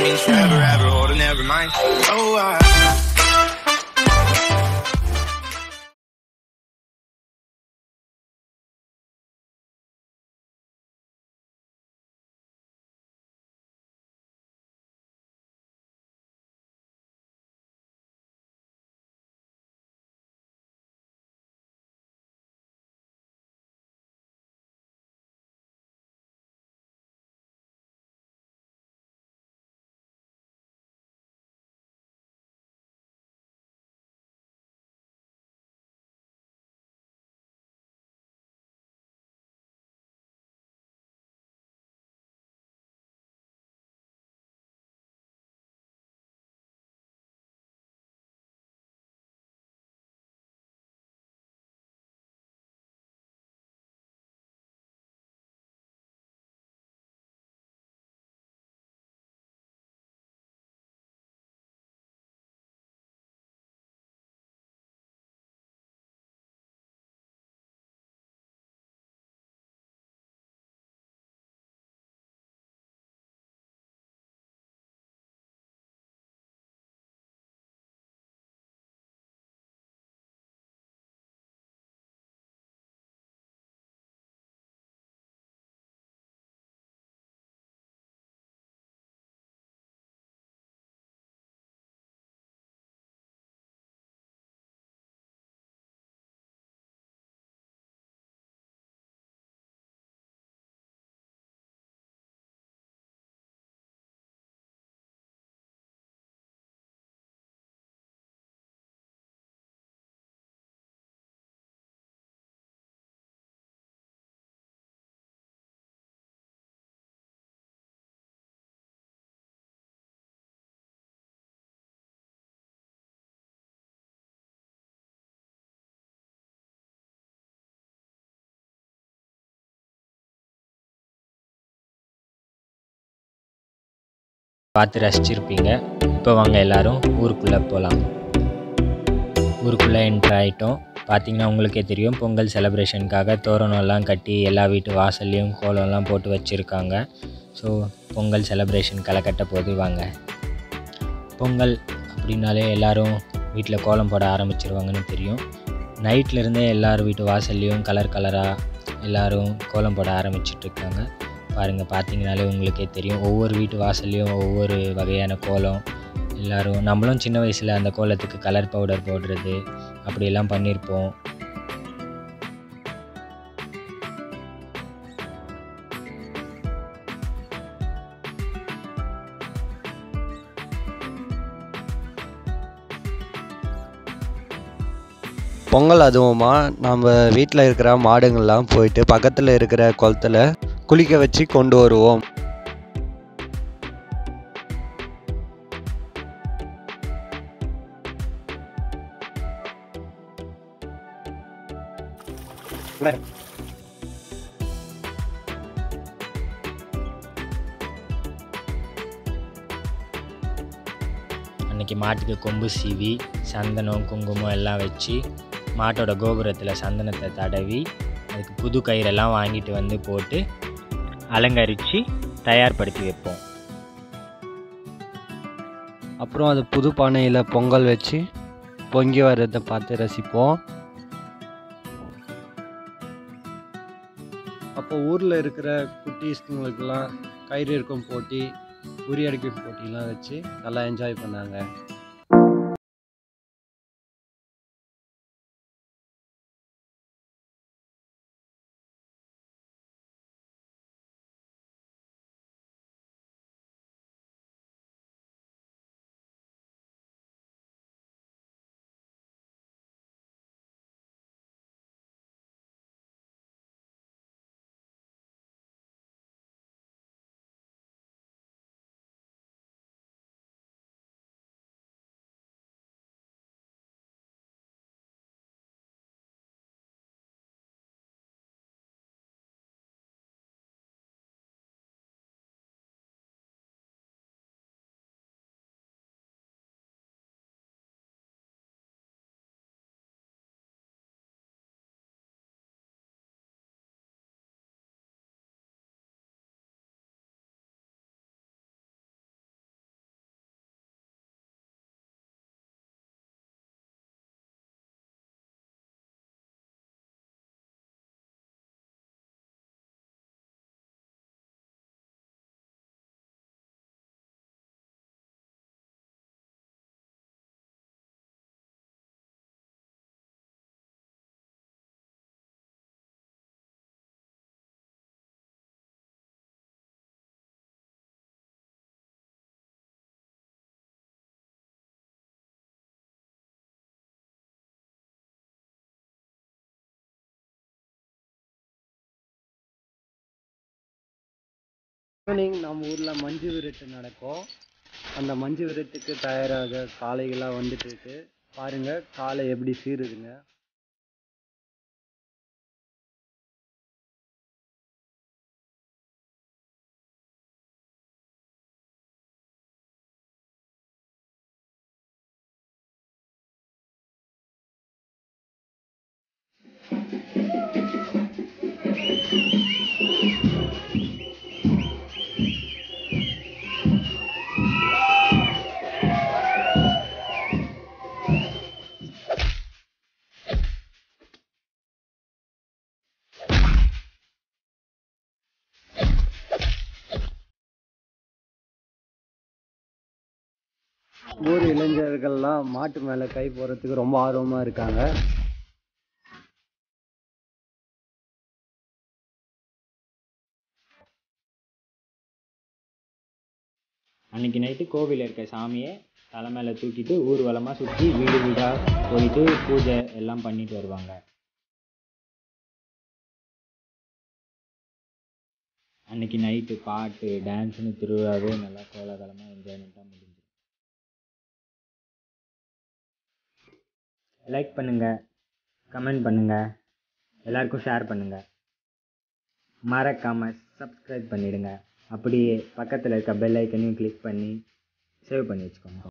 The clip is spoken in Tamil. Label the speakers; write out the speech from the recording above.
Speaker 1: means forever, ever, or never mind. Oh, I.
Speaker 2: பார்த்து ரசிச்சிருப்பீங்க இப்போ வாங்க எல்லாரும் ஊருக்குள்ளே போகலாம் ஊருக்குள்ளே என்ட்ரு ஆகிட்டோம் பார்த்தீங்கன்னா உங்களுக்கே தெரியும் பொங்கல் செலப்ரேஷனுக்காக தோரணம்லாம் கட்டி எல்லா வீட்டு வாசல்லையும் கோலம்லாம் போட்டு வச்சுருக்காங்க ஸோ பொங்கல் செலப்ரேஷன் களை கட்ட போது வாங்க பொங்கல் அப்படின்னாலே எல்லாரும் வீட்டில் கோலம் போட ஆரம்பிச்சிருவாங்கன்னு தெரியும் நைட்ல இருந்தே எல்லார் வீட்டு வாசல்லையும் கலர் கலராக எல்லாரும் கோலம் போட ஆரம்பிச்சிட்ருக்காங்க பாருங்கள் பார்த்தீங்கனாலே உங்களுக்கே தெரியும் ஒவ்வொரு வீட்டு வாசல்லையும் ஒவ்வொரு வகையான கோலம் எல்லாரும் நம்மளும் சின்ன வயசில் அந்த கோலத்துக்கு கலர் பவுடர் போடுறது அப்படியெல்லாம் பண்ணியிருப்போம்
Speaker 3: பொங்கல் அதுவுமா நம்ம வீட்டில் இருக்கிற மாடுங்கள்லாம் போயிட்டு பக்கத்தில் இருக்கிற குளத்துல குளிக்க வச்சு கொண்டு வருவோம்
Speaker 2: அன்னைக்கு மாட்டுக்கு கொம்பு சீவி சந்தனம் குங்குமம் எல்லாம் வச்சு மாட்டோட கோபுரத்தில் சந்தனத்தை தடவி அதுக்கு புது கயிறெல்லாம் வாங்கிட்டு வந்து போட்டு அலங்கரித்து தயார்படுத்தி வைப்போம்
Speaker 3: அப்புறம் அது புது பானையில் பொங்கல் வச்சு பொங்கி வர்றதை பார்த்து ரசிப்போம் அப்போ ஊரில் இருக்கிற குட்டீஸ்ங்களுக்கெல்லாம் கயிறு இருக்கும் போட்டி உரி அடிக்கும் போட்டிலாம் வச்சு நல்லா என்ஜாய் பண்ணாங்க ஈவினிங் நம்ம ஊரில் மஞ்சு விரட்டு நடக்கும் அந்த மஞ்சு விரட்டுக்கு தயாராக காளைகளாக வந்துட்டு இருக்கு பாருங்க காளை எப்படி சீருதுங்க ஊர் இளைஞர்கள்லாம் மாட்டு மேலே கை போடுறதுக்கு ரொம்ப ஆர்வமாக இருக்காங்க
Speaker 2: அன்னைக்கு நைட்டு கோவிலில் இருக்க சாமியை தலை மேலே தூக்கிட்டு ஊர்வலமாக சுற்றி வீடு வீடாக போயிட்டு பூஜை எல்லாம் பண்ணிட்டு வருவாங்க அன்னைக்கு நைட்டு பாட்டு டான்ஸ்னு திருவிழாவே நல்லா கோலாகலமாக என்ஜாய்மெண்ட்டாக முடிஞ்சிடும் லைக் பண்ணுங்கள் கமெண்ட் பண்ணுங்கள் எல்லாருக்கும் ஷேர் பண்ணுங்கள் மறக்காமல் சப்ஸ்கிரைப் பண்ணிடுங்க அப்படியே பக்கத்தில் இருக்க பெல் ஐக்கனையும் கிளிக் பண்ணி சேவ் பண்ணி வச்சுக்கோங்க